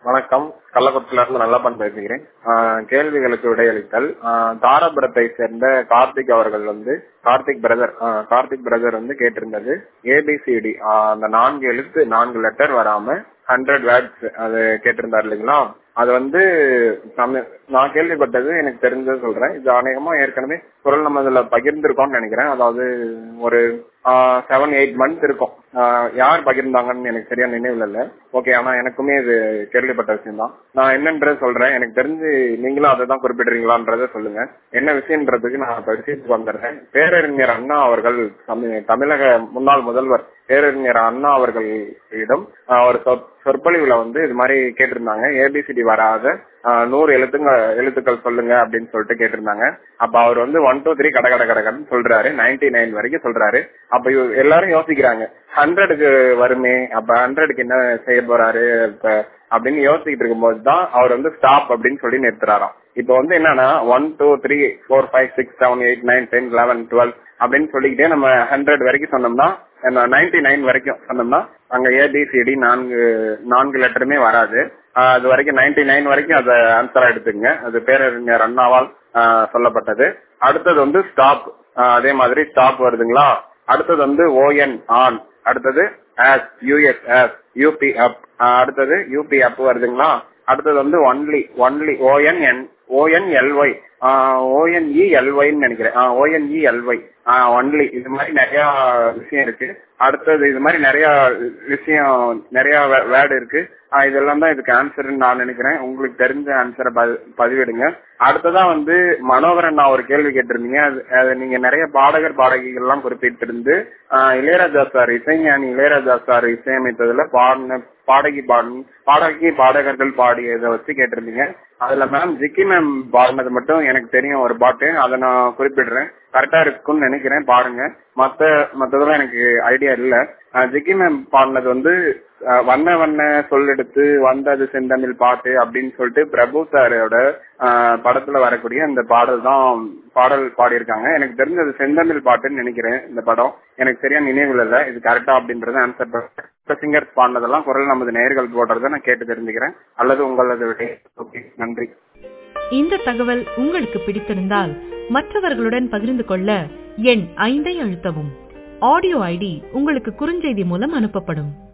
வணக்கம் கள்ளக்குறிச்சியில இருந்து நல்லப்பன் பேசுகிறேன் ஆஹ் கேள்விகளுக்கு விடையளித்தல் ஆஹ் தாராபுரத்தை சேர்ந்த கார்த்திக் அவர்கள் வந்து கார்த்திக் பிரதர் கார்த்திக் பிரதர் வந்து கேட்டிருந்தது ஏபிசிடி அந்த நான்கு எழுத்து நான்கு லெட்டர் வராம ஹண்ட்ரட் வேர்ட்ஸ் அது கேட்டிருந்தார் இல்லைங்களா அது வந்து தமிழ் நான் கேள்விப்பட்டது எனக்கு தெரிஞ்சது சொல்றேன் இது அநேகமா ஏற்கனவே குரல் நம்ம இதுல பகிர்ந்திருக்கோம்னு நினைக்கிறேன் அதாவது ஒரு செவன் எயிட் மந்த் இருக்கும் ஆஹ் யார் பகிர்ந்தாங்கன்னு எனக்கு சரியா நினைவுல இல்ல ஓகே ஆனா எனக்குமே இது கேள்விப்பட்ட விஷயம் தான் நான் என்னன்றது சொல்றேன் எனக்கு தெரிஞ்சு நீங்களும் அதை தான் குறிப்பிடுறீங்களான்றத சொல்லுங்க என்ன விஷயம்ன்றதுக்கு நான் பரிசீலித்து வந்துடுறேன் பேரறிஞர் அண்ணா அவர்கள் தமிழ்- தமிழக முன்னாள் முதல்வர் பேரறிஞர் அண்ணா அவர்களிடம் ஆஹ் ஒரு சொற்- சொற்பொழிவுல வந்து இது மாதிரி கேட்டிருந்தாங்க ஏபிசிடி வராத ஆஹ் நூறு எழுத்துங்க எழுத்துக்கள் சொல்லுங்க அப்படின்னு சொல்லிட்டு கேட்டிருந்தாங்க அப்ப அவர் வந்து ஒன் டூ த்ரீ கட கட கடகன்னு சொல்றாரு நைன்டி நைன் வரைக்கும் சொல்றாரு அப்ப இவ- எல்லாரும் யோசிக்கிறாங்க ஹண்ட்ரடுக்கு வருமே அப்ப ஹண்ட்ரடுக்கு என்ன செய்ய போறாரு இப்ப அப்படின்னு யோசிச்சுட்டு இருக்கும்போது தான் அவர் வந்து ஸ்டாப் அப்படின்னு சொல்லி நிறுத்துறாராம் இப்போ வந்து என்னன்னா one two three four five six seven eight nine ten eleven twelve அப்படின்னு சொல்லிக்கிட்டே நம்ம ஹண்ட்ரட் வரைக்கும் சொன்னோம்னா நைன்டி நைன் வரைக்கும் சொன்னோம்னா அங்க ஏபிசிடி நான்கு நான்கு லெட்டருமே வராது ஆஹ் அது வரைக்கும் நைன்டி நைன் வரைக்கும் அதை ஆன்சரா எடுத்துங்க அது பேரறிஞர் அண்ணாவால் ஆஹ் சொல்லப்பட்டது அடுத்தது வந்து ஸ்டாப் அதே மாதிரி ஸ்டாப் வருதுங்களா அடுத்தது வந்து ஓஎன் ஆன் அடுத்தது as U S as U P up அடுத்தது யூபி அப் வருதுங்களா அடுத்தது வந்து only only O N N O N L Y O N E எல்ஒய்ன்னு நினைக்கிறேன் ஓஎன்இ எல்ஒய் ஒன்லி இது மாதிரி நிறைய விஷயம் இருக்கு அடுத்தது இது மாதிரி நிறைய விஷயம் நிறைய வேர்டு இருக்கு ஆஹ் இதெல்லாம் தான் இதுக்கு ஆன்சர்னு நான் நினைக்கிறேன் உங்களுக்கு தெரிஞ்ச ஆன்சரை பதிவிடுங்க அடுத்ததா வந்து மனோகரன் நான் ஒரு கேள்வி கேட்டிருந்தீங்க அது அது நீங்க நிறைய பாடகர் பாடகிகள் எல்லாம் குறிப்பிட்டிருந்து ஆஹ் இளையராஜா சார் இசைஞானி இளையராஜா சார் இசையமைத்ததுல பாடின பாடகி பாடணும் பாடகி பாடகர்கள் பாடியதை வச்சு கேட்டிருந்தீங்க அதுல மேம் ஜிக்கி மேம் பாடினது மட்டும் எனக்கு தெரியும் ஒரு பாட்டு அதை நான் குறிப்பிடுறேன் கரெக்டா இருக்கும்னு நினைக்கிறேன் பாருங்க மத்த மத்ததெல்லாம் எனக்கு ஐடியா இல்ல அஹ் ஜிக்கி மேம் பாடினது வந்து அஹ் வண்ண வண்ண சொல்லெடுத்து வந்தது செந்தமிழ் பாட்டு அப்படின்னு சொல்லிட்டு பிரபு சாரோட அஹ் படத்துல வரக்கூடிய அந்த பாடல் தான் பாடல் பாடியிருக்காங்க எனக்கு தெரிஞ்சது செந்தமிழ் பாட்டுன்னு நினைக்கிறேன் இந்த படம் எனக்கு சரியா நினைவில் இல்ல இது கரெக்டா அப்படின்றத ஆன்சர் சிங்கர்ஸ் பாடினதெல்லாம் குரல் நமது நேர்கள் போடுறத நான் கேட்டு தெரிஞ்சுக்கிறேன் அல்லது உங்களது விடை ஓகே நன்றி இந்த தகவல் உங்களுக்கு பிடித்திருந்தால் மற்றவர்களுடன் பகிர்ந்து கொள்ள எண் ஐந்தை அழுத்தவும் ஆடியோ ஐடி உங்களுக்கு குறுஞ்செய்தி மூலம் அனுப்பப்படும்